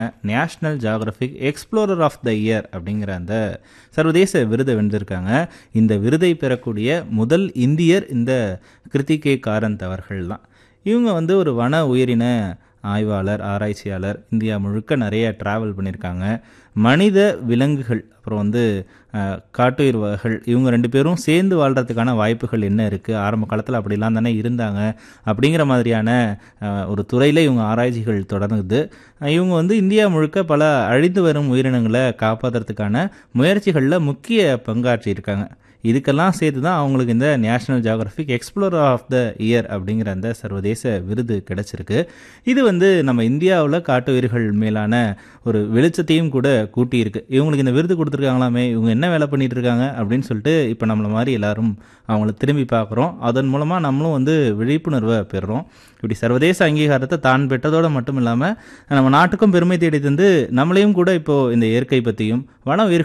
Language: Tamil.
national Geographic explorer of the year அப்படிங்கிற அந்த சர்வதேச விருதை வென்றிருக்காங்க இந்த விருதை பெறக்கூடிய முதல் இந்தியர் இந்த கிருத்திகே காரந்த் அவர்கள் தான் இவங்க வந்து ஒரு வன உயிரின ஆய்வாளர் ஆராய்ச்சியாளர் இந்தியா முழுக்க நிறைய ட்ராவல் பண்ணியிருக்காங்க மனித விலங்குகள் அப்புறம் வந்து அஹ், காட்டுயிர் வகைகள் இவங்க ரெண்டு பேரும் சேர்ந்து வாழ்கிறதுக்கான வாய்ப்புகள் என்ன இருக்குது ஆரம்ப காலத்தில் அப்படிலாம் தானே இருந்தாங்க அப்படிங்கிற மாதிரியான அஹ், ஒரு துறையில் இவங்க ஆராய்ச்சிகள் தொடர்ந்துது அஹ், இவங்க வந்து இந்தியா முழுக்க பல அழிந்து வரும் உயிரினங்களை காப்பாற்றுறதுக்கான முயற்சிகளில் முக்கிய பங்காற்றியிருக்காங்க இதுக்கெல்லாம் சேர்த்து தான் அவங்களுக்கு இந்த National Geographic explorer of the year அப்படிங்கிற அந்த சர்வதேச விருது கிடைச்சிருக்கு இது வந்து நம்ம இந்தியாவில் காட்டு உயிர்கள் மேலான ஒரு வெளிச்சத்தையும் கூட கூட்டியிருக்கு இவங்களுக்கு இந்த விருது கொடுத்துருக்காங்களாமே இவங்க என்ன வேலை பண்ணிட்டு இருக்காங்க அப்படின்னு சொல்லிட்டு இப்போ நம்மள மாதிரி எல்லாரும் அவங்கள திரும்பி பார்க்குறோம் அதன் மூலமாக நம்மளும் வந்து விழிப்புணர்வை பெறுறோம் இப்படி சர்வதேச அங்கீகாரத்தை தான் பெற்றதோடு மட்டும் இல்லாமல் நம்ம நாட்டுக்கும் பெருமை தேடி தந்து நம்மளையும் கூட இப்போது இந்த இயற்கை பற்றியும் வன உயிர்கள்